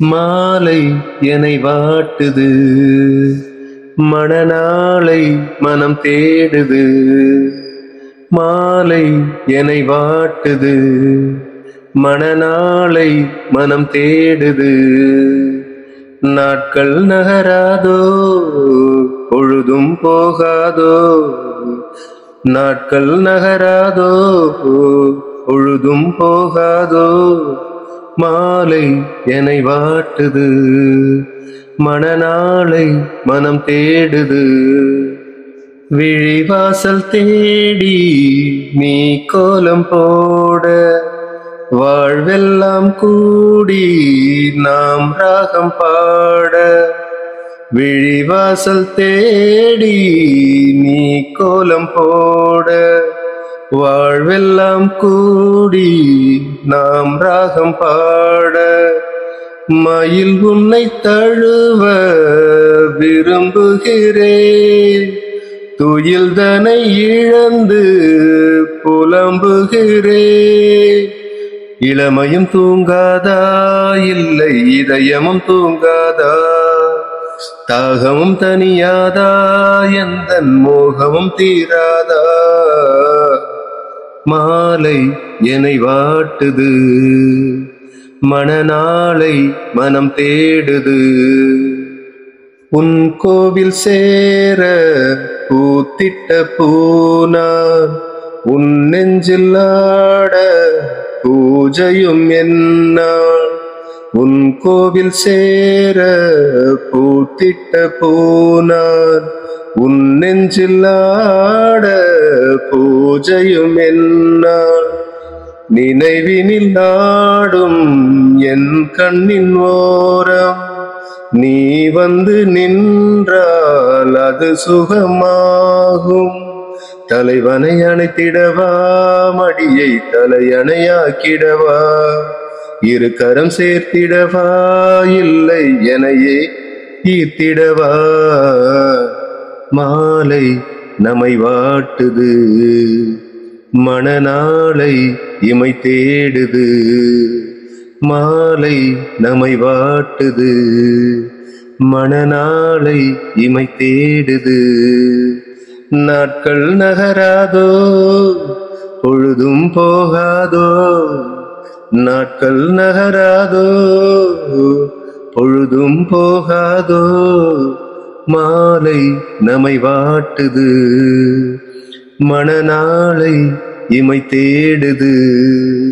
மாலை என்னை வாட்டுது மணநாளை மனம் தேடுது மாலை என்னை வாட்டுது மணநாளை மனம் தேடுது நாட்கள் நகராதோ பொழுதும் போகாதோ நாட்கள் நகராதோ பொழுதும் போகாதோ மாலை என்னை வாட்டுது மணநாளை மனம் தேடுது விழிவாசல் தேடி நீ கோலம் போட வாழ்வெல்லாம் கூடி நாம் ராகம் பாட விழிவாசல் தேடி நீ கோலம் போட வாழ்வெல்லாம் கூடி நாம் ராகம் பாட மயில் உன்னை தழுவ விரும்புகிறேன் துயில்தனை இழந்து புலம்புகிறேன் இளமையும் தூங்காதா இல்லை இதயமும் தூங்காதா தாகமும் தனியாதா எந்த மோகமும் தீராதா மாலை என்னை வாட்டுது மணநாளை மனம் தேடுது உன் கோவில் சேர பூத்திட்ட பூனான் உன் நெஞ்சில் ஆட பூஜையும் என்னாள் உன் கோவில் சேர பூத்திட்ட பூனான் உன் நெஞ்சில் ஆட பூஜையும் என்னாள் நினைவினில் ஆடும் என் கண்ணின் ஓரம் நீ வந்து நின்றால் அது சுகமாகும் தலைவனை அணைத்திடவா மடியை தலையணையாக்கிடவா இரு கரம் சேர்த்திடவா இல்லை எனையே ஈர்த்திடவா மாலை நம்மை வாட்டுது மணநாளை இமை தேடுது மாலை நம்மை வாட்டுது மணநாளை இமை தேடுது நாட்கள் நகராதோ பொழுதும் போகாதோ நாட்கள் நகராதோ பொழுதும் போகாதோ மாலை நம்மை வாட்டுது மணநாளை இமை தேடுது